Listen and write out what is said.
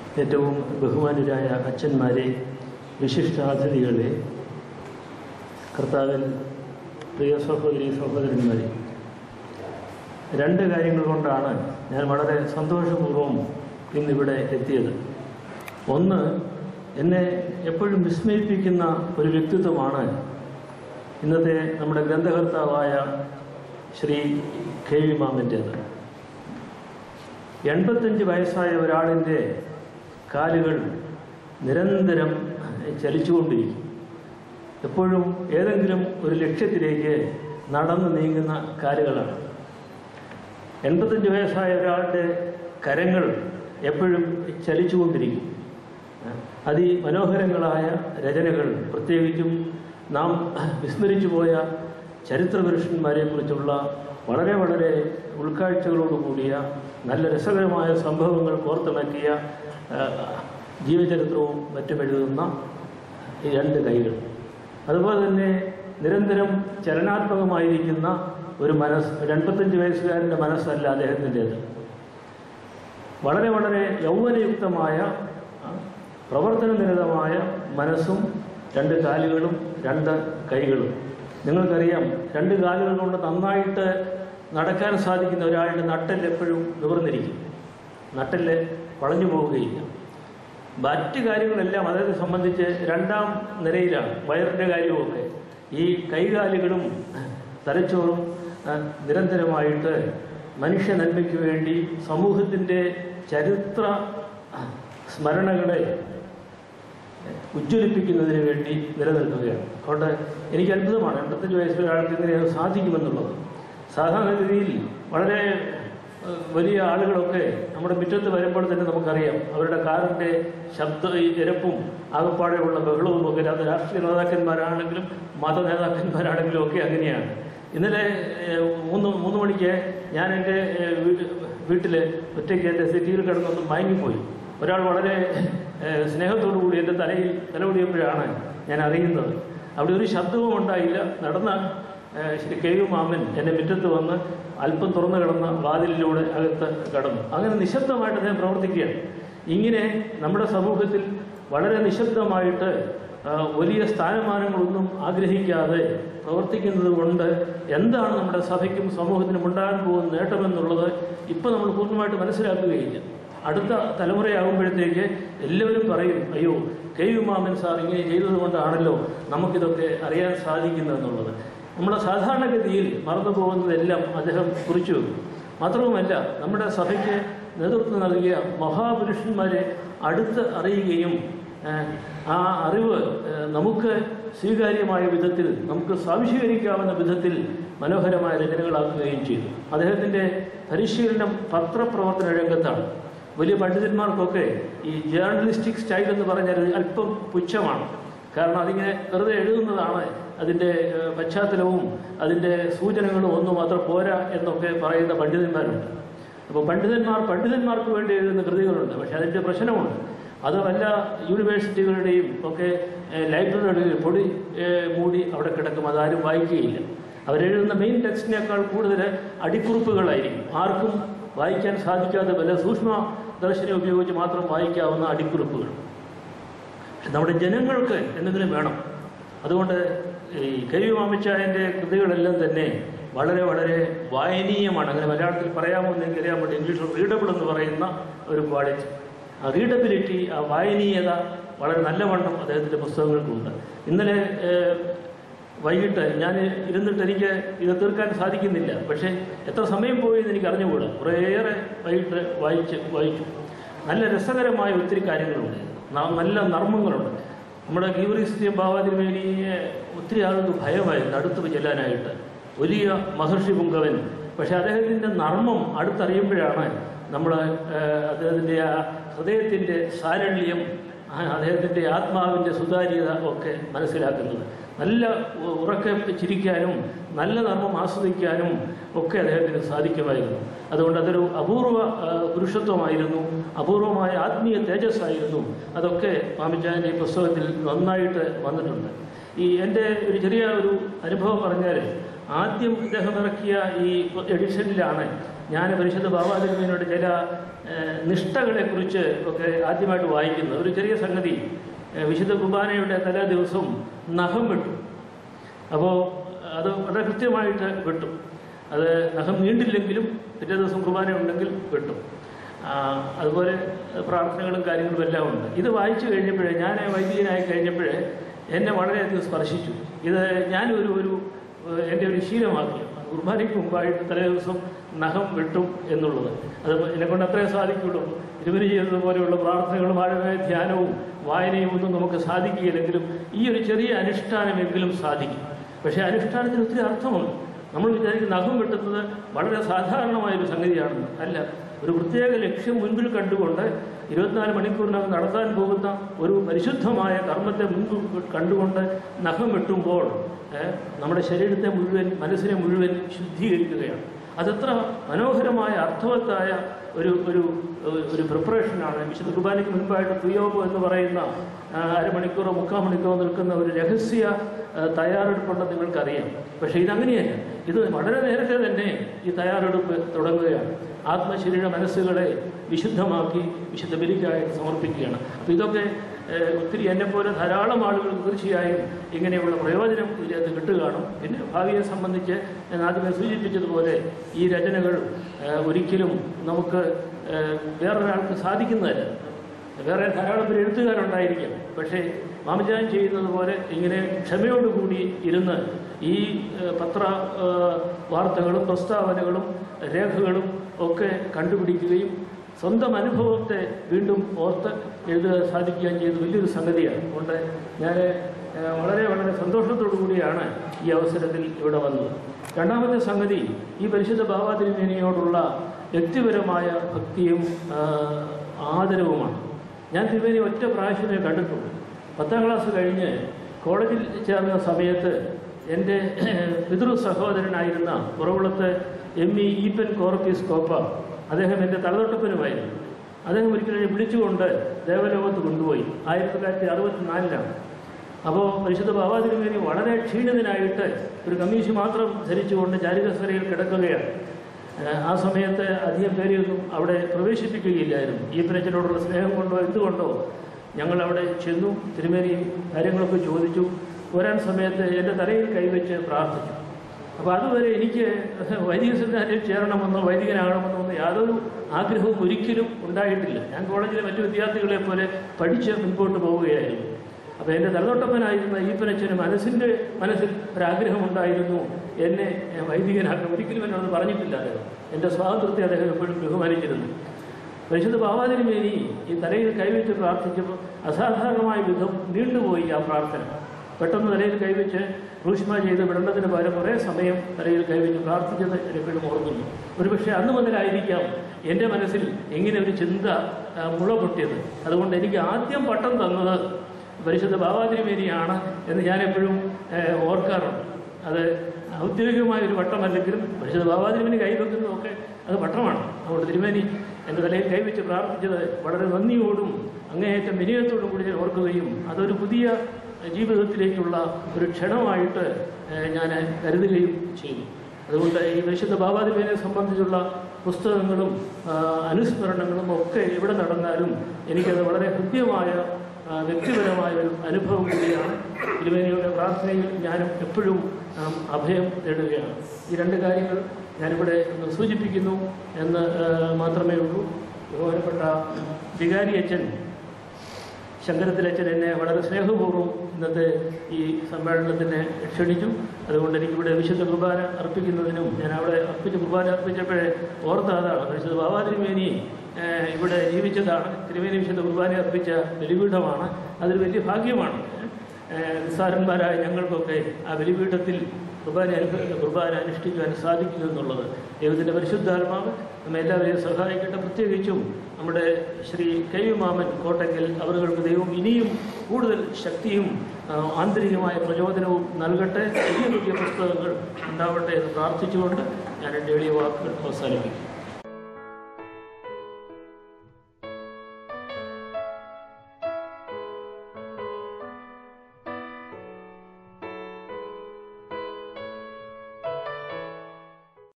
ഏറ്റവും ബഹുമാനരായ അച്ഛന്മാരെ വിശിഷ്ടാതിഥികളെ കർത്താവിൽ പ്രിയ സഹോദരി സഹോദരന്മാരെ രണ്ട് കാര്യങ്ങൾ കൊണ്ടാണ് ഞാൻ വളരെ സന്തോഷപൂർവ്വം ഇന്നിവിടെ എത്തിയത് ഒന്ന് എന്നെ എപ്പോഴും വിസ്മയിപ്പിക്കുന്ന ഒരു വ്യക്തിത്വമാണ് ഇന്നത്തെ നമ്മുടെ ഗ്രന്ഥകർത്താവായ ശ്രീ കെ വി മാമൻ്റേത് എൺപത്തഞ്ച് വയസ്സായ ഒരാളിൻ്റെ കാലുകൾ നിരന്തരം ചലിച്ചുകൊണ്ടിരിക്കും എപ്പോഴും ഏതെങ്കിലും ഒരു ലക്ഷ്യത്തിലേക്ക് നടന്നു നീങ്ങുന്ന കാലുകളാണ് എൺപത്തഞ്ച് വയസ്സായ ഒരാളുടെ കരങ്ങൾ എപ്പോഴും ചലിച്ചുകൊണ്ടിരിക്കും അതിമനോഹരങ്ങളായ രചനകൾ പ്രത്യേകിച്ചും നാം വിസ്മരിച്ചു പോയ ചരിത്രപുരുഷന്മാരെ കുറിച്ചുള്ള വളരെ വളരെ ഉൾക്കാഴ്ചകളോടുകൂടിയ നല്ല രസകരമായ സംഭവങ്ങൾ കോർത്തിണക്കിയ ആ, ജീവചരിത്രവും മറ്റും എഴുതുന്ന ഈ രണ്ട് കൈകൾ അതുപോലെ തന്നെ നിരന്തരം ചലനാത്മകമായിരിക്കുന്ന ഒരു മനസ്സ് ഒരു എൺപത്തഞ്ച് വയസ്സുകാരൻ്റെ മനസ്സല്ല അദ്ദേഹത്തിൻ്റേത് വളരെ വളരെ യൗവനയുക്തമായ ആ, പ്രവർത്തനനിരതമായ മനസ്സും രണ്ട് കാലുകളും രണ്ട് കൈകളും നിങ്ങൾക്കറിയാം രണ്ട് കാലുകൾ കൊണ്ട് നന്നായിട്ട് നടക്കാൻ സാധിക്കുന്ന ഒരാളുടെ നട്ടെല്ല് എപ്പോഴും നിവർന്നിരിക്കും നട്ടെല്ല് വളഞ്ഞു പോവുകയില്ല മറ്റ് കാര്യങ്ങളെല്ലാം അദ്ദേഹത്തെ സംബന്ധിച്ച് രണ്ടാം നിരയിലാണ് വയറിൻ്റെ കാര്യവുമൊക്കെ ഈ കൈകാലുകളും തലച്ചോറും ആ, നിരന്തരമായിട്ട് മനുഷ്യ നന്മയ്ക്ക് വേണ്ടി സമൂഹത്തിൻ്റെ ചരിത്ര സ്മരണകളെ ഉജ്ജ്വലിപ്പിക്കുന്നതിന് വേണ്ടി നിലനിൽക്കുകയാണ് അതുകൊണ്ട് എനിക്ക് അത്ഭുതമാണ് എൺപത്തഞ്ച് വയസ്സിൽ ഒരാൾക്ക് ഇങ്ങനെ അത് സാധിക്കുമെന്നുള്ളത് സാധാരണഗതിയിൽ വളരെ ഏഹ്, വലിയ ആളുകളൊക്കെ നമ്മുടെ മുറ്റത്ത് വരുമ്പോൾ തന്നെ നമുക്കറിയാം അവരുടെ കാറിൻ്റെ ശബ്ദ ഇരപ്പും ആകപ്പാടെയുള്ള ബഹളവും ഒക്കെ അത് രാഷ്ട്രീയ നേതാക്കന്മാരാണെങ്കിലും മത നേതാക്കന്മാരാണെങ്കിലും ഒക്കെ അങ്ങനെയാണ് ഇന്നലെ ഏഹ്, മൂന്ന് മൂന്ന് മണിക്ക് ഞാൻ എൻ്റെ ഏഹ്, വീട്ട് വീട്ടിൽ ഒറ്റയ്ക്ക് എൻ്റെ സിറ്റിയിൽ കിടന്നൊന്ന് മയങ്ങിപ്പോയി ഒരാൾ വളരെ ഏഹ്, സ്നേഹത്തോടു കൂടി എൻ്റെ തലയിൽ തലമുടിയപ്പോഴാണ് ഞാൻ അറിയുന്നത് അവിടെ ഒരു ശബ്ദവും ഉണ്ടായില്ല നടന്ന ഏഹ്, ശ്രീ കെ യു മാമൻ എൻ്റെ മുറ്റത്ത് വന്ന് അല്പം തുറന്നു കിടന്ന വാതിലിലൂടെ അകത്ത് കടന്നു അങ്ങനെ നിശബ്ദമായിട്ട് അദ്ദേഹം പ്രവർത്തിക്കുകയാണ് ഇങ്ങനെ നമ്മുടെ സമൂഹത്തിൽ വളരെ നിശബ്ദമായിട്ട് ആ, വലിയ സ്ഥാനമാനങ്ങളൊന്നും ആഗ്രഹിക്കാതെ പ്രവർത്തിക്കുന്നത് കൊണ്ട് എന്താണ് നമ്മുടെ സഭയ്ക്കും സമൂഹത്തിനും ഉണ്ടാകാൻ പോകുന്ന നേട്ടമെന്നുള്ളത് ഇപ്പം നമ്മൾ പൂർണ്ണമായിട്ട് മനസ്സിലാക്കുകയില്ല അടുത്ത തലമുറയാകുമ്പോഴത്തേക്ക് എല്ലാവരും പറയും അയ്യോ കെ യു മാമൻ സാർ ഇങ്ങനെ ചെയ്തത് കൊണ്ടാണല്ലോ നമുക്കിതൊക്കെ അറിയാൻ സാധിക്കുന്നതെന്നുള്ളത് നമ്മുടെ സാധാരണഗതിയിൽ മറന്നു പോകുന്നതെല്ലാം അദ്ദേഹം കുറിച്ചു വെക്കും മാത്രവുമല്ല നമ്മുടെ സഭയ്ക്ക് നേതൃത്വം നൽകിയ മഹാപുരുഷന്മാരെ അടുത്ത് അറിയുകയും ഏഹ്, ആ അറിവ് ഏഹ്, നമുക്ക് സ്വീകാര്യമായ വിധത്തിൽ നമുക്ക് സ്വാംശീകരിക്കാവുന്ന വിധത്തിൽ മനോഹരമായ രചനകളാക്കുകയും ചെയ്തു അദ്ദേഹത്തിൻ്റെ പരിശീലനം പത്രപ്രവർത്തന രംഗത്താണ് വലിയ പണ്ഡിതന്മാർക്കൊക്കെ ഈ ജേർണലിസ്റ്റിക് സ്റ്റൈൽ എന്ന് പറഞ്ഞാൽ ഒരു അല്പം പുച്ഛമാണ് കാരണം അതിങ്ങനെ വെറുതെ എഴുതുന്നതാണ് അതിൻ്റെ ഏഹ്, പശ്ചാത്തലവും അതിൻ്റെ സൂചനകളും ഒന്നും മാത്രം പോരാ എന്നൊക്കെ പറയുന്ന പണ്ഡിതന്മാരുണ്ട് അപ്പോൾ പണ്ഡിതന്മാർ പണ്ഡിതന്മാർക്ക് വേണ്ടി എഴുതുന്ന കൃതികളുണ്ട് പക്ഷെ അതിൻ്റെ പ്രശ്നമുണ്ട് അത് വല്ല യൂണിവേഴ്സിറ്റികളുടെയും ഒക്കെ ഏഹ്, ലൈബ്രറികളിൽ പൊടി ഏഹ്, മൂടി അവിടെ കിടക്കും അതാരും വായിക്കുകയില്ല അവരെഴുതുന്ന മെയിൻ ടെക്സ്റ്റിനേക്കാൾ കൂടുതൽ അടിക്കുറിപ്പുകളായിരിക്കും ആർക്കും വായിക്കാൻ സാധിക്കാത്ത വല്ല സൂക്ഷ്മ ദർശനം ഉപയോഗിച്ച് മാത്രം വായിക്കാവുന്ന അടിക്കുറിപ്പുകൾ പക്ഷെ നമ്മുടെ ജനങ്ങൾക്ക് എന്തെങ്കിലും വേണം അതുകൊണ്ട് ഈ കെ വി മാമിച്ചായൻ്റെ കൃതികളെല്ലാം തന്നെ വളരെ വളരെ വായനീയമാണ് അങ്ങനെ മലയാളത്തിൽ പറയാമോ എന്ന് എനിക്കറിയാൻ പറ്റും ഇംഗ്ലീഷിൽ റീഡബിൾ എന്ന് പറയുന്ന ഒരു ക്വാളിറ്റി ആ റീഡബിലിറ്റി ആ വായനീയത വളരെ നല്ലവണ്ണം അദ്ദേഹത്തിൻ്റെ പുസ്തകങ്ങൾക്കുണ്ട് ഇന്നലെ ഏഹ്, വൈകിട്ട് ഞാൻ ഇരുന്നിട്ട് എനിക്ക് ഇത് തീർക്കാൻ സാധിക്കുന്നില്ല പക്ഷേ എത്ര സമയം പോയി എന്ന് എനിക്ക് അറിഞ്ഞുകൂടാ കുറേയേറെ വൈകിട്ട് വായിച്ച് വായിച്ചു നല്ല രസകരമായ ഒത്തിരി കാര്യങ്ങളുണ്ട് ന- നല്ല നർമ്മങ്ങളുണ്ട് നമ്മുടെ ഗീവറിസ്ത്യം ബാബാതിരുമേനിയെ ഒത്തിരി ആളുകൾക്ക് ഭയമായിരുന്നു അടുത്ത് ചെല്ലാനായിട്ട് വലിയ മഹർഷി പുങ്കവൻ പക്ഷെ അദ്ദേഹത്തിൻ്റെ നർമ്മം അടുത്തറിയുമ്പോഴാണ് നമ്മൾ അദ്ദേഹത്തിൻ്റെ ആ ഹൃദയത്തിൻ്റെ സാരള്യം ആ അദ്ദേഹത്തിൻ്റെ ആത്മാവിൻ്റെ സുതാര്യത ഒക്കെ മനസ്സിലാക്കുന്നത് നല്ല ഉ- ഉറക്കെ ചിരിക്കാനും നല്ല നർമ്മം ആസ്വദിക്കാനും ഒക്കെ അദ്ദേഹത്തിന് സാധിക്കുമായിരുന്നു അതുകൊണ്ട് അതൊരു അപൂർവ ആ, പുരുഷത്വമായിരുന്നു അപൂർവമായ ആത്മീയ തേജസ്സായിരുന്നു അതൊക്കെ മാമിച്ചാൻ്റെ ഈ പുസ്തകത്തിൽ നന്നായിട്ട് വന്നിട്ടുണ്ട് ഈ എൻ്റെ ഒരു ചെറിയ ഒരു അനുഭവം പറഞ്ഞാൽ ആദ്യം ഇദ്ദേഹം ഇറക്കിയ ഈ എഡിഷനിലാണ് ഞാൻ പരിശുദ്ധ ബാബാതിരുമേനോട് ചില ഏഹ്, നിഷ്ഠകളെക്കുറിച്ച് ഒക്കെ ആദ്യമായിട്ട് വായിക്കുന്നത് ഒരു ചെറിയ സംഗതി ഏഹ്, വിശുദ്ധ കുർബാനയുടെ തലേ ദിവസം നഖം വെട്ടും അപ്പോൾ അത് വളരെ കൃത്യമായിട്ട് വെട്ടും അത് നഖം നീണ്ടില്ലെങ്കിലും പിറ്റേ ദിവസം കുർബാന ഉണ്ടെങ്കിൽ വെട്ടും ആ, അതുപോലെ പ്രാർത്ഥനകളും കാര്യങ്ങളും എല്ലാം ഉണ്ട് ഇത് വായിച്ചു കഴിഞ്ഞപ്പോഴേ ഞാൻ വൈദികനായി കഴിഞ്ഞപ്പോഴേ എന്നെ വളരെയധികം സ്പർശിച്ചു ഇത് ഞാനൊരു ഒരു ഏഹ്, എൻ്റെ ഒരു ശീലമാക്കി കുർബാനയ്ക്ക് മുമ്പായിട്ട് തലേ ദിവസം നഖം വെട്ടും എന്നുള്ളത് അത് എന്നെ കൊണ്ട് അത്രേ സാധിക്കുള്ളൂ ഇരുവര് ചെയ്യുന്നത് പോലെയുള്ള പ്രാർത്ഥനകളും ആഴമായ ധ്യാനവും വായനയും ഒന്നും നമുക്ക് സാധിക്കുകയില്ലെങ്കിലും ഈ ഒരു ചെറിയ അനുഷ്ഠാനമെങ്കിലും സാധിക്കും പക്ഷേ അനുഷ്ഠാനത്തിന് ഒത്തിരി അർത്ഥമുണ്ട് നമ്മൾ വിചാരിക്കുന്ന നഖം വെട്ടുന്നത് വളരെ സാധാരണമായൊരു സംഗതിയാണെന്ന് അല്ല ഒരു പ്രത്യേക ലക്ഷ്യം മുൻപിൽ കണ്ടുകൊണ്ട് ഇരുപത്തിനാല് മണിക്കൂറിനകം നടത്താൻ പോകുന്ന ഒരു പരിശുദ്ധമായ കർമ്മത്തെ മുൻപിൽ കണ്ടുകൊണ്ട് നഖം വെട്ടുമ്പോൾ ഏഹ്, നമ്മുടെ ശരീരത്തെ മുഴുവൻ മനസ്സിനെ മുഴുവൻ ശുദ്ധീകരിക്കുകയാണ് അതെത്ര മനോഹരമായ അർത്ഥവത്തായ ഒരു ഒരു ഒരു പ്രിപ്പറേഷനാണ് വിശുദ്ധ കുർബാനയ്ക്ക് മുൻപായിട്ട് പ്രിയോബ് എന്ന് പറയുന്ന ആ, അരമണിക്കൂറോ മുക്കാൽ മണിക്കൂറോ നിൽക്കുന്ന ഒരു രഹസ്യ ആ, തയ്യാറെടുപ്പുണ്ടെന്ന് നിങ്ങൾക്കറിയാം പക്ഷേ ഇതങ്ങനെയല്ല ഇത് വളരെ നേരത്തെ തന്നെ ഈ തയ്യാറെടുപ്പ് തുടങ്ങുകയാണ് ആത്മശരീര മനസ്സുകളെ വിശുദ്ധമാക്കി വിശുദ്ധ ബലിക്കായിട്ട് സമർപ്പിക്കുകയാണ് അപ്പോൾ ഇതൊക്കെ ഏഹ്, ഒത്തിരി എന്നെപ്പോലെ ധാരാളം ആളുകൾ തീർച്ചയായും ഇങ്ങനെയുള്ള പ്രയോജനം ഇതിനകത്ത് കിട്ടുകയാണ് പിന്നെ ഭാവിയെ സംബന്ധിച്ച് ഞാൻ ആദ്യമേ സൂചിപ്പിച്ചതുപോലെ ഈ രചനകൾ ഏഹ്, ഒരിക്കലും നമുക്ക് ഏഹ്, വേറൊരാൾക്ക് സാധിക്കുന്നതല്ല വേറെ ധാരാളം പേര് എഴുത്തുകാരുണ്ടായിരിക്കും പക്ഷേ മാമജാൻ ചെയ്യുന്നത് പോലെ ഇങ്ങനെ ക്ഷമയോടുകൂടി ഇരുന്ന് ഈ ഏഹ്, പത്ര ഏഹ്, വാർത്തകളും പ്രസ്താവനകളും രേഖകളും ഒക്കെ കണ്ടുപിടിക്കുകയും സ്വന്തം അനുഭവത്തെ വീണ്ടും ഓർത്ത് എഴുതുക സാധിക്കുകയും ചെയ്ത് വലിയൊരു സംഗതിയാണ് അതുകൊണ്ട് ഞാൻ ഏഹ്, വളരെ വളരെ സന്തോഷത്തോടു കൂടിയാണ് ഈ അവസരത്തിൽ ഇവിടെ വന്നത് രണ്ടാമത്തെ സംഗതി ഈ പരിശുദ്ധ ബാബാ തിരുമേനിയോടുള്ള വ്യക്തിപരമായ ഭക്തിയും ആഹ്, ആദരവുമാണ് ഞാൻ തിരുമേനി ഒറ്റ പ്രാവശ്യമേ കണ്ടിട്ടുള്ളൂ പത്താം ക്ലാസ് കഴിഞ്ഞ് കോളേജിൽ ചേർന്ന സമയത്ത് എൻ്റെ പിതൃ സഹോദരനായിരുന്ന പുറകുളത്ത് എം ഇ ഈപ്പൻ കോർപ്പീസ് കോപ്പ അദ്ദേഹം എൻ്റെ തലതൊട്ടപ്പനുമായിരുന്നു അദ്ദേഹം ഒരിക്കലും എന്നെ വിളിച്ചുകൊണ്ട് ദേവലോകത്ത് കൊണ്ടുപോയി ആയിരത്തി തൊള്ളായിരത്തി അറുപത്തിനാലിലാണ് അപ്പോൾ പരിശുദ്ധ ബാബാ തിരുമേനി വളരെ ക്ഷീണിതനായിട്ട് ഒരു കമ്മീഷൻ മാത്രം ധരിച്ചുകൊണ്ട് ചാരികസരയിൽ കിടക്കുകയാണ് ഏഹ് ആ സമയത്ത് അധികം പേരെയൊന്നും അവിടെ പ്രവേശിപ്പിക്കുകയില്ലായിരുന്നു ഈ പ്രജനോടുള്ള സ്നേഹം കൊണ്ടോ എന്തുകൊണ്ടോ ഞങ്ങൾ അവിടെ ചെന്നു തിരുമേനി കാര്യങ്ങളൊക്കെ ചോദിച്ചു വരാൻ സമയത്ത് എൻ്റെ തലയിൽ കൈവച്ച് പ്രാർത്ഥിച്ചു അപ്പോൾ അതുവരെ എനിക്ക് വൈദിക സെമിനാരിൽ ചേരണമെന്നോ വൈദികനാകണമെന്നോ ഒന്നും യാതൊരു ആഗ്രഹവും ഒരിക്കലും ഉണ്ടായിട്ടില്ല ഞാൻ കോളേജിലെ മറ്റു വിദ്യാർത്ഥികളെ പോലെ പഠിച്ച് മുൻപോട്ട് പോവുകയായിരുന്നു അപ്പോൾ എൻ്റെ തലതൊട്ടപ്പനായിരുന്ന ഈപ്പനച്ഛന് മനസ്സിൻ്റെ മനസ്സിൽ ഒരാഗ്രഹമുണ്ടായിരുന്നു എന്നെ ഏഹ്, വൈദികനാക്കണം ഒരിക്കലും എന്നോട് പറഞ്ഞിട്ടില്ല അദ്ദേഹം എൻ്റെ സ്വാതന്ത്ര്യത്തെ അദ്ദേഹം എപ്പോഴും ബഹുമാനിച്ചിരുന്നു പരിശുദ്ധ ബാബാതിരുമേനി ഈ തലയിൽ കൈവച്ച് പ്രാർത്ഥിച്ചപ്പോൾ അസാധാരണമായ വിധം നീണ്ടുപോയി ആ പ്രാർത്ഥന പെട്ടെന്ന് തലയിൽ കൈവച്ച് റൂഷ്മ ചെയ്ത് വിടേണ്ടതിന് പകരം കുറേ സമയം തലയിൽ കൈവച്ച് പ്രാർത്ഥിച്ചത് എപ്പോഴും ഓർക്കുന്നു ഒരുപക്ഷെ അന്ന് മുതലായിരിക്കാം എൻ്റെ മനസ്സിൽ ഇങ്ങനെ ഒരു ചിന്ത ആ, മുള പൊട്ടിയത് അതുകൊണ്ട് എനിക്ക് ആദ്യം പട്ടം തന്നത് പരിശുദ്ധ ബാബാതിരുമേനിയാണ് എന്ന് ഞാൻ എപ്പോഴും ഏഹ്, ഓർക്കാറുണ്ട് അത് ഔദ്യോഗികമായ ഒരു വട്ടമല്ലെങ്കിലും പരിശുദ്ധ ബാബാതിരുമേനി കൈവെക്കുന്നതൊക്കെ അത് വട്ടമാണ് അതുകൊണ്ട് തിരുമേനി എൻ്റെ തലയിൽ കൈവച്ച് പ്രാർത്ഥിച്ചത് വളരെ നന്ദിയോടും അങ്ങേയറ്റം വിനയത്തോടും കൂടി ഞാൻ ഓർക്കുകയും അതൊരു പുതിയ ജീവിതത്തിലേക്കുള്ള ഒരു ക്ഷണമായിട്ട് ഏഹ്, ഞാൻ കരുതുകയും ചെയ്തു അതുകൊണ്ട് ഈ പരിശുദ്ധ ബാബാതിരുമേനെ സംബന്ധിച്ചുള്ള പുസ്തകങ്ങളും ആ, അനുസ്മരണങ്ങളും ഒക്കെ എവിടെ നടന്നാലും എനിക്കത് വളരെ ഹൃദ്യമായ ആ, വ്യക്തിപരമായ ഒരു അനുഭവം കൂടിയാണ് തിരുമേനിയുടെ പ്രാർത്ഥനയിൽ ഞാനും എപ്പോഴും ആം, അഭയം തേടുകയാണ് ഈ രണ്ട് കാര്യങ്ങൾ ഞാനിവിടെ ഒന്ന് സൂചിപ്പിക്കുന്നു എന്ന് ആ, മാത്രമേ ഉള്ളൂ ബഹുമാനപ്പെട്ട വികാരി അച്ഛൻ ശങ്കരത്തിലച്ഛൻ എന്നെ വളരെ സ്നേഹപൂർവ്വം ഇന്നത്തെ ഈ സമ്മേളനത്തിന് ക്ഷണിച്ചു അതുകൊണ്ട് എനിക്കിവിടെ വിശുദ്ധ കുർബാന അർപ്പിക്കുന്നതിനും ഞാൻ അവിടെ അർപ്പിച്ച കുർബാന അർപ്പിച്ചപ്പോഴേ ഓർത്ത അതാണ് വിശുദ്ധ ബാബാ തിരുമേനി ഏഹ്, ഇവിടെ ജീവിച്ചതാണ് തിരുമേനി വിശുദ്ധ കുർബാന അർപ്പിച്ച ബലിപീഠമാണ് അതൊരു വലിയ ഭാഗ്യമാണ് ഏഹ്, നിസ്സാരന്മാരായ ഞങ്ങൾക്കൊക്കെ ആ ബലിപീഠത്തിൽ കുർബാന അനുഭ കുർബാന അനുഷ്ഠിക്കുവാൻ സാധിക്കുക എന്നുള്ളത് ദൈവത്തിൻ്റെ പരിശുദ്ധാത്മാവ് നമ്മെ എല്ലാവരെയും സഹായിക്കട്ടെ പ്രത്യേകിച്ചും നമ്മുടെ ശ്രീ കെ വി മാമൻ കോട്ടയ്ക്കൽ അവർക്ക് ദൈവം ഇനിയും കൂടുതൽ ശക്തിയും ആ, ആന്തരികമായ പ്രചോദനവും നൽകട്ടെ പുതിയ പുതിയ പുസ്തകങ്ങൾ ഉണ്ടാവട്ടെ എന്ന് പ്രാർത്ഥിച്ചുകൊണ്ട് ഞാൻ എൻ്റെ എളിയ വാക്കുകൾ അവസാനിപ്പിക്കും